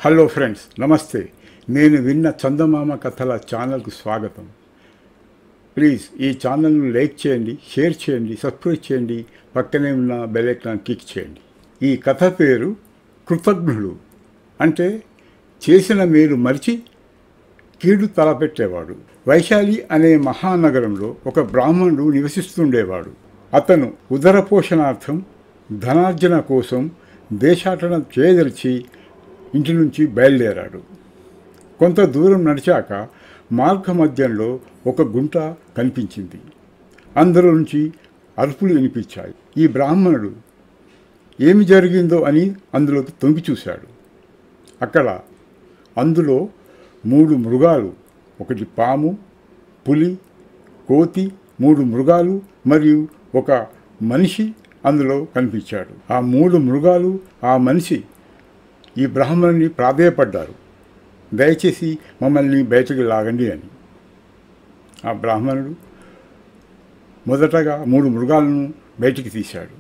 hello friends నమస్తే నేను విన్న చందమామ కథల ఛానల్కు స్వాగతం ప్లీజ్ ఈ ఛానల్ను లైక్ చేయండి షేర్ చేయండి సబ్స్క్రైబ్ చేయండి పక్కనే ఉన్న బెల్ ఐకాన్ క్లిక్ చేయండి ఈ కథ పేరు కృతజ్ఞుడు అంటే చేసిన మేలు మరిచి కీడు తలపెట్టేవాడు వైశాలి అనే మహానగరంలో ఒక బ్రాహ్మణుడు నివసిస్తుండేవాడు అతను ఉదర పోషణార్థం ధనార్జన కోసం దేశాటన చేయదలిచి ఇంటి నుంచి బయలుదేరాడు కొంత దూరం నడిచాక మార్గ మధ్యంలో ఒక గుంట కనిపించింది అందులో నుంచి అరుపులు వినిపించాయి ఈ బ్రాహ్మణుడు ఏమి జరిగిందో అని అందులోకి తొంగి చూశాడు అక్కడ అందులో మూడు మృగాలు ఒకటి పాము పులి కోతి మూడు మృగాలు మరియు ఒక మనిషి అందులో కనిపించాడు ఆ మూడు మృగాలు ఆ మనిషి ఈ బ్రాహ్మణుని ప్రాధేయపడ్డారు దయచేసి మమ్మల్ని బయటకు లాగండి అని ఆ బ్రాహ్మణుడు మొదటగా మూడు మృగాలను బయటికి తీశాడు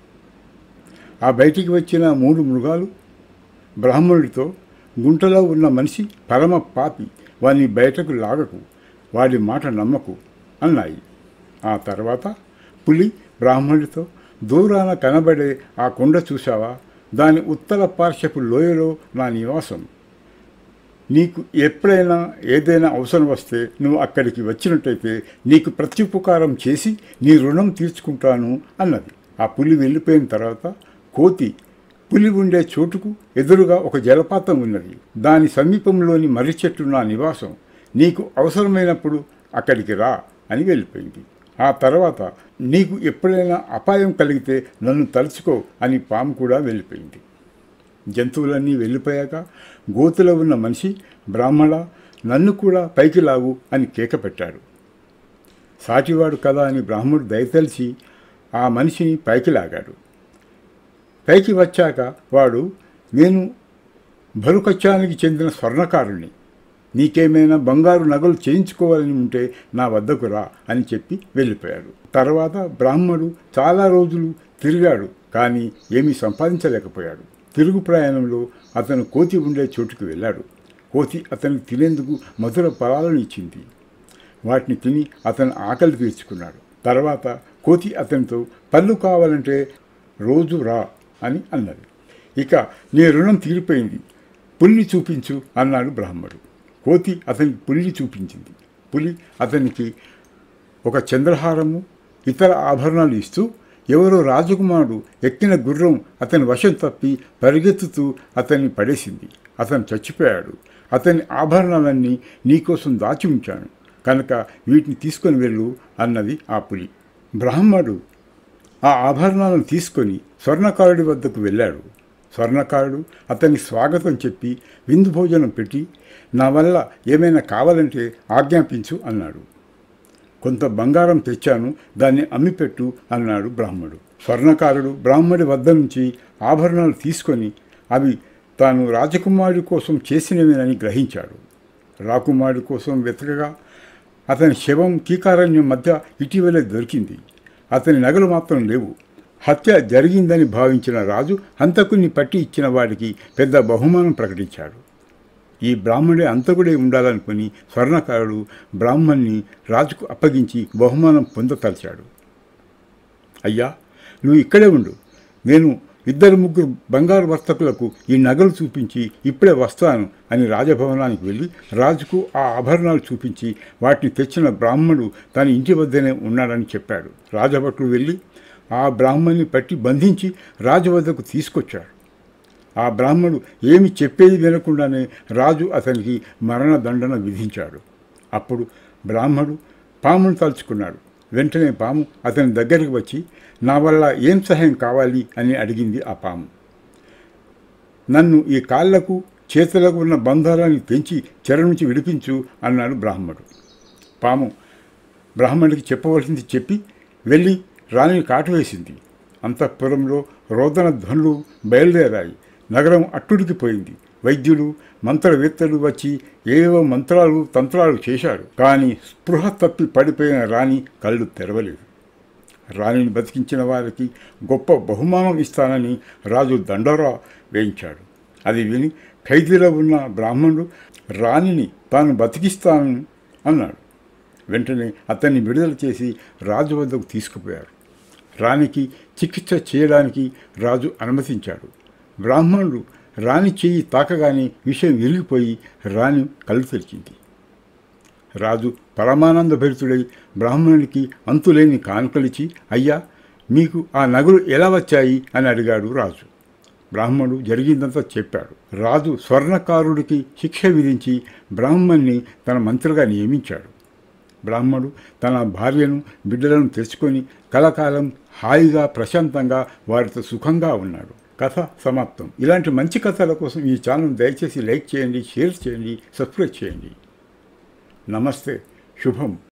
ఆ బయటికి వచ్చిన మూడు మృగాలు బ్రాహ్మణుడితో గుంటలో ఉన్న మనిషి పరమ పాపి వాని బయటకు లాగకు వాడి మాట నమ్మకు అన్నాయి ఆ తర్వాత పులి బ్రాహ్మణుడితో దూరాన కనబడే ఆ కొండ చూశావా దాని ఉత్తర పార్శ్వపు లోయలో నా నివాసం నీకు ఎప్పుడైనా ఏదైనా అవసరం వస్తే నువ్వు అక్కడికి వచ్చినట్టయితే నీకు ప్రత్యుపకారం చేసి నీ రుణం తీర్చుకుంటాను అన్నది ఆ పులి వెళ్ళిపోయిన తర్వాత కోతి పులి ఉండే చోటుకు ఎదురుగా ఒక జలపాతం ఉన్నది దాని సమీపంలోని మర్రి చెట్టు నా నివాసం నీకు అవసరమైనప్పుడు అక్కడికి రా అని వెళ్ళిపోయింది ఆ తర్వాత నీకు ఎప్పుడైనా అపాయం కలిగితే నన్ను తలుచుకో అని పాము కూడా వెళ్ళిపోయింది జంతువులన్నీ వెళ్ళిపోయాక గోతులో ఉన్న మనిషి బ్రాహ్మణ నన్ను కూడా పైకి లాగు అని కేక పెట్టాడు సాటివాడు కదా అని బ్రాహ్మణుడు దయతలిచి ఆ మనిషిని పైకి లాగాడు పైకి వచ్చాక వాడు నేను భరుకచ్చానికి చెందిన స్వర్ణకారుణ్ణి నీకేమైనా బంగారు నగలు చేయించుకోవాలని ఉంటే నా వద్దకు రా అని చెప్పి వెళ్ళిపోయాడు తర్వాత బ్రాహ్మడు చాలా రోజులు తిరిగాడు కానీ ఏమీ సంపాదించలేకపోయాడు తిరుగు ప్రయాణంలో అతను కోతి ఉండే చోటుకు వెళ్ళాడు కోతి అతనికి తినేందుకు మధుర ఫలాలను ఇచ్చింది వాటిని తిని అతను ఆకలి తీర్చుకున్నాడు తర్వాత కోతి అతనితో పళ్ళు కావాలంటే రోజు రా అని అన్నది ఇక నీ రుణం తీరిపోయింది పుల్లి చూపించు అన్నాడు బ్రాహ్మడు కోతి అతనికి పుల్లి చూపించింది పులి అతనికి ఒక చంద్రహారము ఇతర ఆభరణాలు ఇస్తూ ఎవరో రాజకుమారుడు ఎక్కిన గుర్రం అతని వశం తప్పి పరిగెత్తుతూ అతన్ని పడేసింది అతను చచ్చిపోయాడు అతని ఆభరణాలన్నీ నీకోసం దాచి ఉంచాను కనుక వీటిని తీసుకొని వెళ్ళు అన్నది ఆ పులి బ్రాహ్మడు ఆ ఆభరణాలను తీసుకొని స్వర్ణకారుడి వద్దకు వెళ్ళాడు స్వర్ణకారుడు అతని స్వాగతం చెప్పి విందు భోజనం పెట్టి నా వల్ల ఏమైనా కావాలంటే ఆజ్ఞాపించు అన్నాడు కొంత బంగారం తెచ్చాను దాన్ని అమ్మిపెట్టు అన్నాడు బ్రాహ్మడు స్వర్ణకారుడు బ్రాహ్మడి వద్ద నుంచి ఆభరణాలు తీసుకొని అవి తాను రాజకుమారుడి కోసం చేసినవేనని గ్రహించాడు రాకుమారుడి కోసం వెతకగా అతని శవం కీకారణ్యం మధ్య ఇటీవలే దొరికింది అతని నగలు మాత్రం లేవు హత్య జరిగిందని భావించిన రాజు హంతకుని పట్టి ఇచ్చిన వాడికి పెద్ద బహుమానం ప్రకటించాడు ఈ బ్రాహ్మణుడే అంతకుడే ఉండాలనుకుని స్వర్ణకారుడు బ్రాహ్మణ్ణి రాజుకు అప్పగించి బహుమానం పొందతలిచాడు అయ్యా నువ్వు ఇక్కడే ఉండు నేను ఇద్దరు ముగ్గురు బంగారు వర్తకులకు ఈ నగలు చూపించి ఇప్పుడే వస్తాను అని రాజభవనానికి వెళ్ళి రాజుకు ఆ ఆభరణాలు చూపించి వాటిని తెచ్చిన బ్రాహ్మణుడు తన ఇంటి వద్దనే ఉన్నాడని చెప్పాడు రాజభటులు వెళ్ళి ఆ బ్రాహ్మణ్ణి పట్టి బంధించి రాజు వద్దకు తీసుకొచ్చాడు ఆ బ్రాహ్మణుడు ఏమి చెప్పేది వినకుండానే రాజు అతనికి మరణదండన విధించాడు అప్పుడు బ్రాహ్మడు పామును తలుచుకున్నాడు వెంటనే పాము అతని దగ్గరికి వచ్చి నా వల్ల ఏం సహాయం కావాలి అని అడిగింది ఆ పాము నన్ను ఈ కాళ్లకు చేతులకు ఉన్న బంధారాన్ని పెంచి చెర నుంచి విడిపించు అన్నాడు బ్రాహ్మడు పాము బ్రాహ్మణుడికి చెప్పవలసింది చెప్పి వెళ్ళి రాణిని కాటువేసింది అంతఃపురంలో రోదన ధ్వనులు బయలుదేరాయి నగరం అట్టుడికి పోయింది వైద్యులు మంత్రవేత్తలు వచ్చి ఏవేవో మంత్రాలు తంత్రాలు చేశారు కానీ స్పృహ తప్పి పడిపోయిన రాణి కళ్ళు తెరవలేదు రాణిని బతికించిన వారికి గొప్ప బహుమానం ఇస్తానని రాజు దండోరా వేయించాడు అది విని ఖైదీలో ఉన్న బ్రాహ్మణుడు రాణిని తాను బతికిస్తాను అన్నాడు వెంటనే అతన్ని విడుదల చేసి రాజు వద్దకు తీసుకుపోయారు రాణికి చికిత్స చేయడానికి రాజు అనుమతించాడు బ్రాహ్మణుడు రాణి చెయ్యి తాకగానే విషయం విరిగిపోయి రాణి కళ్ళు తెరిచింది రాజు పరమానంద భరితుడై బ్రాహ్మణునికి అంతులేని కానుకలిచి అయ్యా మీకు ఆ నగలు ఎలా వచ్చాయి అని అడిగాడు రాజు బ్రాహ్మణుడు జరిగిందంతా చెప్పాడు రాజు స్వర్ణకారుడికి శిక్ష విధించి బ్రాహ్మణ్ణి తన మంత్రిగా నియమించాడు బ్రాహ్మణుడు తన భార్యను బిడ్డలను తెచ్చుకొని కలకాలం హాయిగా ప్రశాంతంగా వారితో సుఖంగా ఉన్నాడు కథ సమాప్తం ఇలాంటి మంచి కథల కోసం ఈ ఛానల్ దయచేసి లైక్ చేయండి షేర్ చేయండి సబ్స్క్రైబ్ చేయండి నమస్తే శుభం